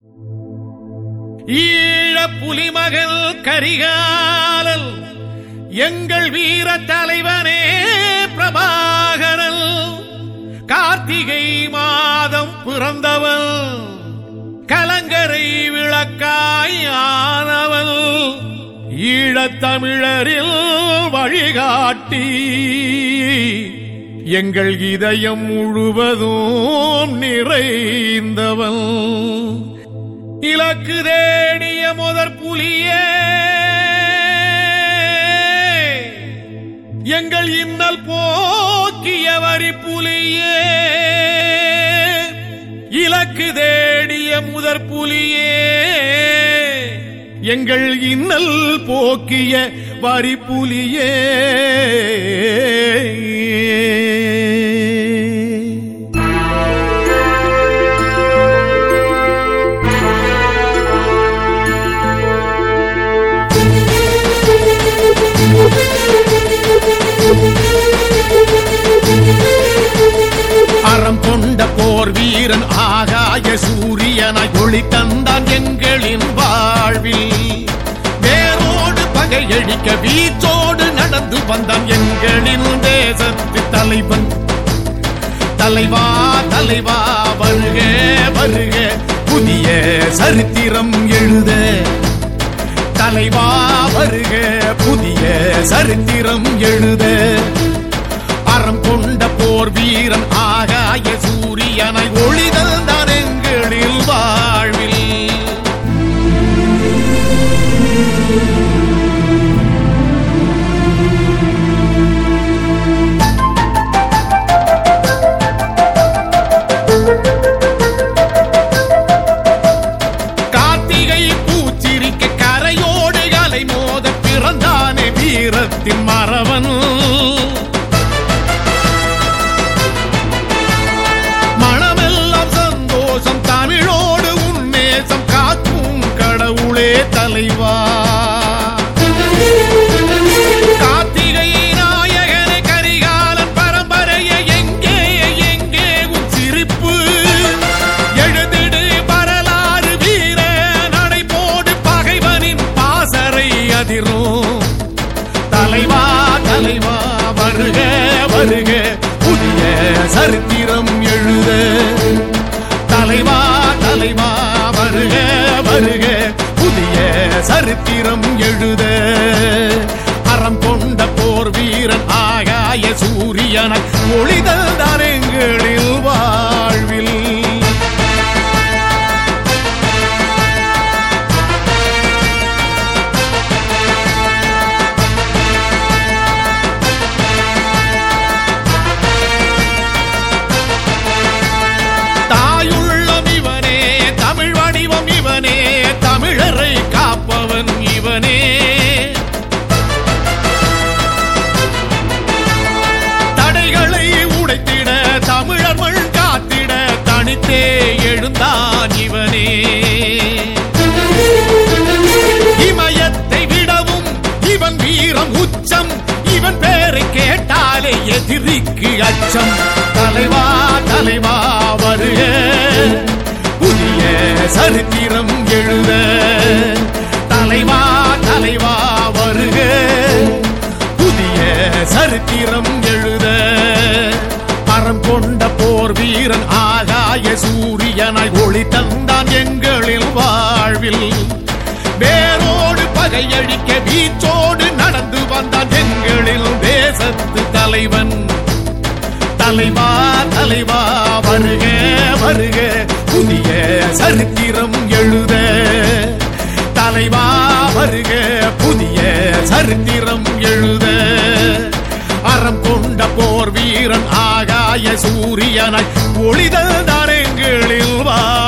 ஈழ புலிமகள் கரிகாலல் எங்கள் வீர தலைவனே பிரபாகரல் கார்த்திகை மாதம் பிறந்தவள் கலங்கரை விளக்காய் ஆனவள் ஈழத்தமிழரில் வழிகாட்டி எங்கள் இதயம் முழுவதும் நிறைந்தவள் இலக்கு தேடிய முதற் புலியே எங்கள் இன்னல் போக்கிய வரி புலியே இலக்கு தேடிய முதற் புலியே எங்கள் இன்னல் போக்கிய வரி புலியே அறம் கொண்ட போர் வீரன் ஆகாய சூரியனாய் ஒளி தந்தான் எங்களின் வாழ்வில் வேரோடு பகையழிக்க வீச்சோடு நடந்து வந்தான் எங்களின் தேசத்து தலைவன் தலைவா தலைவா வருக வருக புதிய சரித்திரம் எழுத தலைவா வருக புதிய சரித்திரம் எழுத அறம் கொண்ட போர் வீரன் ஆகாய சூரியனை ஒளிதந்தான் எங்களில் வாழ்வில் கார்த்திகை பூச்சிரிக்க கரையோடு அலை மோத பிறந்தானே வீரத்தின் மறவன் மனமெல்லாம் சந்தோஷம் தமிழோடு உன்னேசம் காக்கும் கடவுளே தலைவா கார்த்திகை நாயகனே கரிகாலன் பரம்பரையை எங்கே எங்கே உன் சிரிப்பு எழுதிடு வரலாறு வீர நடைபோடு பகைவனின் பாசறை அதிரும் தலைவா தலைவா வருக வருக புதிய சரித்திரம் எழுத தலைவா தலைவா வருக வருக புதிய சரித்திரம் எழுத அறம் கொண்ட போர் வீரன் ஆகாய சூரியனை ஒளிதல்தான் எங்களில் வாழ்வில் தாயுள்ளம் இவனே தமிழ் வடிவம் இவனே தமிழரை காப்பவன் இவனே தடைகளை உடைத்திட தமிழர் மண் காத்திட தனித்தே எழுந்தான் இவனே இமயத்தை விடவும் இவன் வீரம் உச்சம் இவன் பேரை கேட்டாலே எதிரிக்கு அச்சம் தலைவா தலைவா வருக புதிய சரித்திரம் எழுத தலைவா தலைவா வருக புதிய சரித்திரம் எழுத அறம் கொண்ட போர் வீரன் ஆகாய சூரியனாய் ஒளி தந்தான் எங்களில் வாழ்வில் வேரோடு பகையழிக்க வீச்சோடு நடந்து வந்தான் எங்களில் தேசத்து தலைவன் தலைவா தலைவா வருக வருக புதிய சரித்திரம் எழுத தலைவா வருக புதிய சரித்திரம் எழுத அறம் கொண்ட போர் வீரன் ஆகாய சூரியனாய் ஒளிதல் எங்களில் வா